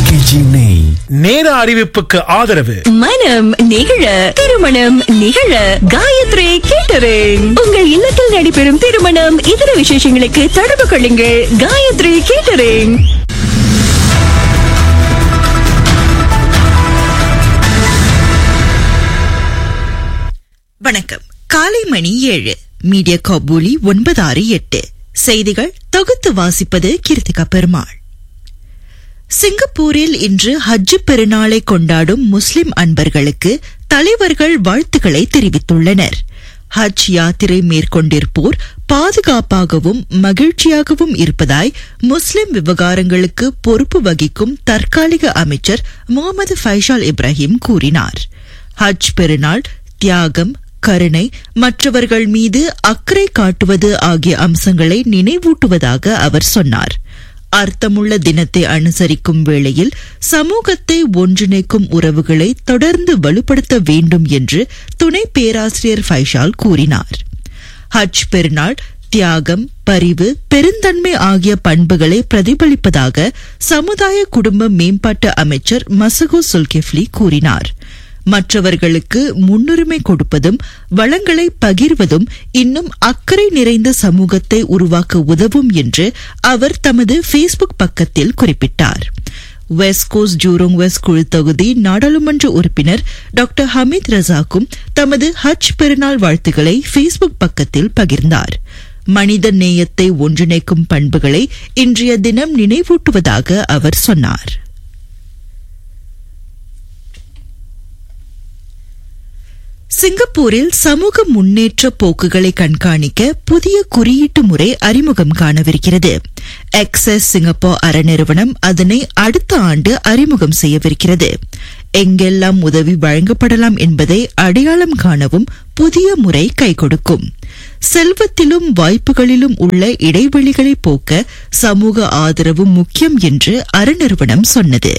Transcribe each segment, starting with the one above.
RKG நெய் நேர அறிவிப்புக்கு ஆதரவு மனம் நிகழ திருமணம் நிகழ காயத்ரி கேட்டரிங் உங்கள் இல்லத்தில் நடைபெறும் திருமணம் இதர விசேஷங்களுக்கு தொடர்பு கொள்ளுங்கள் காயத்ரி கேட்டரிங் வணக்கம் காலை மணி ஏழு மீடியா காபூலி ஒன்பது ஆறு எட்டு செய்திகள் தொகுத்து வாசிப்பது கீர்த்திகா பெருமாள் சிங்கப்பூரில் இன்று ஹஜ் பெருநாளை கொண்டாடும் முஸ்லிம் அன்பர்களுக்கு தலைவர்கள் வாழ்த்துக்களை தெரிவித்துள்ளனர் ஹஜ் யாத்திரை மேற்கொண்டிருப்போர் பாதுகாப்பாகவும் மகிழ்ச்சியாகவும் இருப்பதாய் முஸ்லிம் விவகாரங்களுக்கு பொறுப்பு வகிக்கும் தற்காலிக அமைச்சர் முகமது ஃபைஷால் இப்ராஹிம் கூறினார் ஹஜ் பெருநாள் தியாகம் கருணை மற்றவர்கள் மீது அக்கறை காட்டுவது ஆகிய அம்சங்களை நினைவூட்டுவதாக அவர் சொன்னார் அர்த்தமுள்ள தினத்தை அனுசரிக்கும் வேளையில் சமூகத்தை ஒன்றிணைக்கும் உறவுகளை தொடர்ந்து வலுப்படுத்த வேண்டும் என்று துணை பேராசிரியர் ஃபைஷால் கூறினார் ஹஜ் பெருநாள் தியாகம் பரிவு பெருந்தன்மை ஆகிய பண்புகளை பிரதிபலிப்பதாக சமுதாய குடும்ப மேம்பாட்டு அமைச்சர் மசகு சுல்கெஃப்லி கூறினார் மற்றவர்களுக்கு முன்னுரிமை கொடுப்பதும் வளங்களை பகிர்வதும் இன்னும் அக்கறை நிறைந்த சமூகத்தை உருவாக்க உதவும் என்று அவர் தமது ஃபேஸ்புக் பக்கத்தில் குறிப்பிட்டார் வெஸ்ட் கோஸ்ட் ஜூரோங் வெஸ்ட் குழு தொகுதி நாடாளுமன்ற உறுப்பினர் டாக்டர் ஹமீத் ரசாக்கும் தமது ஹஜ் பெருநாள் வாழ்த்துக்களை ஃபேஸ்புக் பக்கத்தில் பகிர்ந்தார் மனித நேயத்தை ஒன்றிணைக்கும் பண்புகளை இன்றைய தினம் நினைவூட்டுவதாக அவர் சொன்னார் சிங்கப்பூரில் சமூக முன்னேற்ற போக்குகளை கண்காணிக்க புதிய குறியீட்டு முறை அறிமுகம் காணவிருக்கிறது எக்ஸஸ் சிங்கப்பூர் அறநிறுவனம் அதனை அடுத்த ஆண்டு அறிமுகம் செய்யவிருக்கிறது எங்கெல்லாம் உதவி வழங்கப்படலாம் என்பதை அடையாளம் காணவும் புதிய முறை கை கொடுக்கும் செல்வத்திலும் வாய்ப்புகளிலும் உள்ள இடைவெளிகளை போக்க சமூக ஆதரவு முக்கியம் என்று அறநிறுவனம் சொன்னது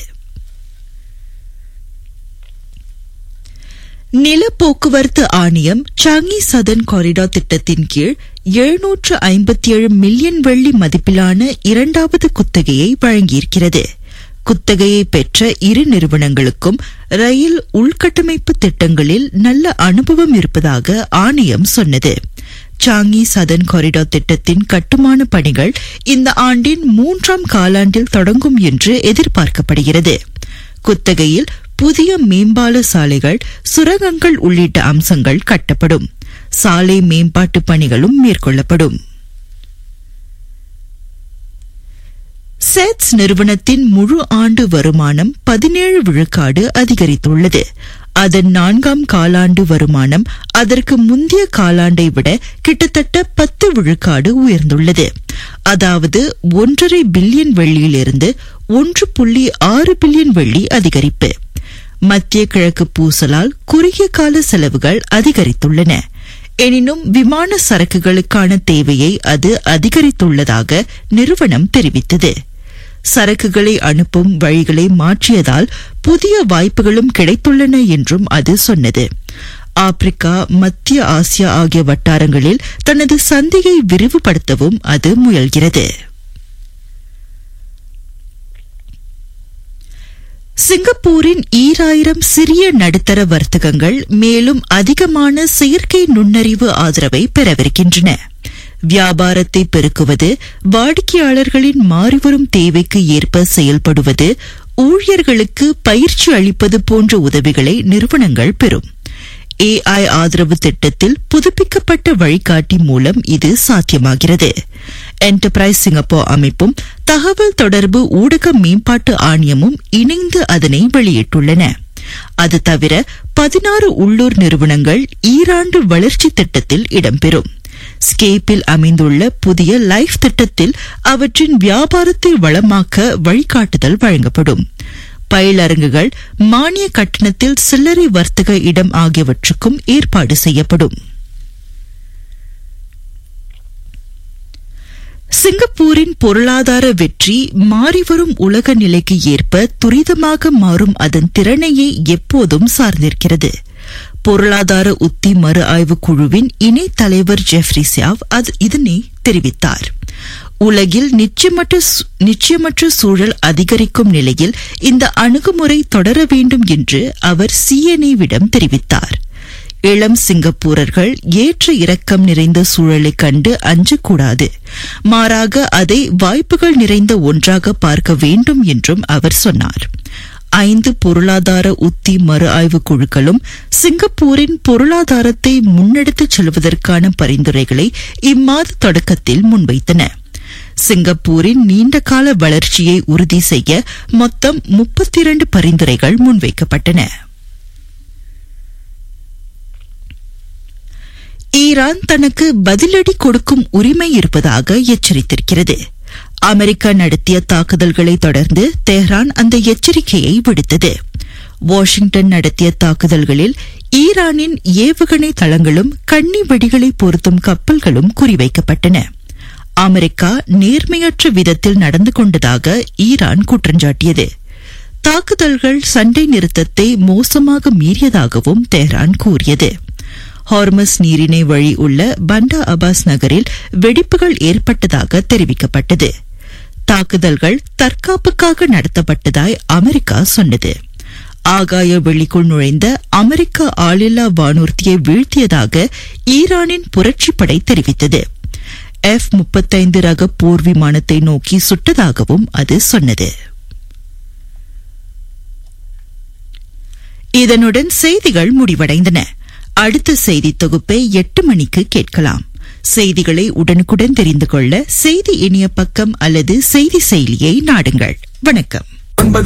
நில போக்குவரத்து ஆணையம் சாங்கி சதன் காரிடார் திட்டத்தின் கீழ் எழுநூற்று ஐம்பத்தி ஏழு மில்லியன் வெள்ளி மதிப்பிலான இரண்டாவது குத்தகையை வழங்கியிருக்கிறது குத்தகையை பெற்ற இரு நிறுவனங்களுக்கும் ரயில் உள்கட்டமைப்பு திட்டங்களில் நல்ல அனுபவம் இருப்பதாக ஆணையம் சொன்னது சாங்கி சதன் காரிடார் திட்டத்தின் கட்டுமான பணிகள் இந்த ஆண்டின் மூன்றாம் காலாண்டில் தொடங்கும் என்று எதிர்பார்க்கப்படுகிறது குத்தகையில் புதிய மேம்பால சாலைகள் சுரங்கங்கள் உள்ளிட்ட அம்சங்கள் கட்டப்படும் சாலை மேம்பாட்டு பணிகளும் மேற்கொள்ளப்படும் செட்ஸ் நிறுவனத்தின் முழு ஆண்டு வருமானம் பதினேழு விழுக்காடு அதிகரித்துள்ளது அதன் நான்காம் காலாண்டு வருமானம் அதற்கு முந்தைய காலாண்டை விட கிட்டத்தட்ட பத்து விழுக்காடு உயர்ந்துள்ளது அதாவது ஒன்றரை பில்லியன் வெள்ளியிலிருந்து ஒன்று புள்ளி ஆறு பில்லியன் வெள்ளி அதிகரிப்பு மத்திய கிழக்கு பூசலால் குறுகிய கால செலவுகள் அதிகரித்துள்ளன எனினும் விமான சரக்குகளுக்கான தேவையை அது அதிகரித்துள்ளதாக நிறுவனம் தெரிவித்தது சரக்குகளை அனுப்பும் வழிகளை மாற்றியதால் புதிய வாய்ப்புகளும் கிடைத்துள்ளன என்றும் அது சொன்னது ஆப்பிரிக்கா மத்திய ஆசியா ஆகிய வட்டாரங்களில் தனது சந்தையை விரிவுபடுத்தவும் அது முயல்கிறது சிங்கப்பூரின் ஈராயிரம் சிறிய நடுத்தர வர்த்தகங்கள் மேலும் அதிகமான செயற்கை நுண்ணறிவு ஆதரவை பெறவிருக்கின்றன வியாபாரத்தை பெருக்குவது வாடிக்கையாளர்களின் மாறிவரும் தேவைக்கு ஏற்ப செயல்படுவது ஊழியர்களுக்கு பயிற்சி அளிப்பது போன்ற உதவிகளை நிறுவனங்கள் பெறும் ஏஐ ஆதரவு திட்டத்தில் புதுப்பிக்கப்பட்ட வழிகாட்டி மூலம் இது சாத்தியமாகிறது என்டர்பிரைஸ் சிங்கப்பூர் அமைப்பும் தகவல் தொடர்பு ஊடக மேம்பாட்டு ஆணையமும் இணைந்து அதனை வெளியிட்டுள்ளன அது தவிர பதினாறு உள்ளூர் நிறுவனங்கள் ஈராண்டு வளர்ச்சி திட்டத்தில் இடம்பெறும் ஸ்கேப்பில் அமைந்துள்ள புதிய லைஃப் திட்டத்தில் அவற்றின் வியாபாரத்தை வளமாக்க வழிகாட்டுதல் வழங்கப்படும் பயிலரங்குகள் மானிய கட்டணத்தில் சில்லறை வர்த்தக இடம் ஆகியவற்றுக்கும் ஏற்பாடு செய்யப்படும் சிங்கப்பூரின் பொருளாதார வெற்றி மாறிவரும் உலக நிலைக்கு ஏற்ப துரிதமாக மாறும் அதன் திறனையே எப்போதும் சார்ந்திருக்கிறது பொருளாதார உத்தி மறு ஆய்வு குழுவின் இணை தலைவர் ஜெஃப்ரி சியாவ் அது இதனை தெரிவித்தார் உலகில் நிச்சயமற்ற சு- நிச்சயமற்ற சூழல் அதிகரிக்கும் நிலையில் இந்த அணுகுமுறை தொடர வேண்டும் என்று அவர் சிஎன்ஏவிடம் தெரிவித்தார் இளம் சிங்கப்பூரர்கள் ஏற்ற இறக்கம் நிறைந்த சூழலைக் கண்டு அஞ்சக்கூடாது மாறாக அதை வாய்ப்புகள் நிறைந்த ஒன்றாக பார்க்க வேண்டும் என்றும் அவர் சொன்னார் ஐந்து பொருளாதார உத்தி மறு ஆய்வு குழுக்களும் சிங்கப்பூரின் பொருளாதாரத்தை முன்னெடுத்துச் செல்வதற்கான பரிந்துரைகளை இம்மாத தொடக்கத்தில் முன்வைத்தன சிங்கப்பூரின் நீண்டகால வளர்ச்சியை உறுதி செய்ய மொத்தம் முப்பத்தி இரண்டு பரிந்துரைகள் முன்வைக்கப்பட்டன ஈரான் தனக்கு பதிலடி கொடுக்கும் உரிமை இருப்பதாக எச்சரித்திருக்கிறது அமெரிக்கா நடத்திய தாக்குதல்களை தொடர்ந்து தெஹ்ரான் அந்த எச்சரிக்கையை விடுத்தது வாஷிங்டன் நடத்திய தாக்குதல்களில் ஈரானின் ஏவுகணை தளங்களும் கண்ணி வெடிகளை பொருத்தும் கப்பல்களும் குறிவைக்கப்பட்டன அமெரிக்கா நேர்மையற்ற விதத்தில் நடந்து கொண்டதாக ஈரான் குற்றஞ்சாட்டியது தாக்குதல்கள் சண்டை நிறுத்தத்தை மோசமாக மீறியதாகவும் தெஹ்ரான் கூறியது ஹார்மஸ் நீரிணை வழி உள்ள பண்டா அபாஸ் நகரில் வெடிப்புகள் ஏற்பட்டதாக தெரிவிக்கப்பட்டது தாக்குதல்கள் தற்காப்புக்காக நடத்தப்பட்டதாய் அமெரிக்கா சொன்னது ஆகாய வெளிக்குள் நுழைந்த அமெரிக்க ஆளில்லா வானூர்தியை வீழ்த்தியதாக ஈரானின் புரட்சிப்படை தெரிவித்தது எஃப் முப்பத்தைந்து ரக போர் விமானத்தை நோக்கி சுட்டதாகவும் அது சொன்னது இதனுடன் செய்திகள் முடிவடைந்தன அடுத்த செய்தி தொகுப்பை எட்டு மணிக்கு கேட்கலாம் செய்திகளை உடனுக்குடன் தெரிந்து கொள்ள செய்தி இணைய பக்கம் அல்லது செய்தி செயலியை நாடுங்கள் வணக்கம் ஒன்பது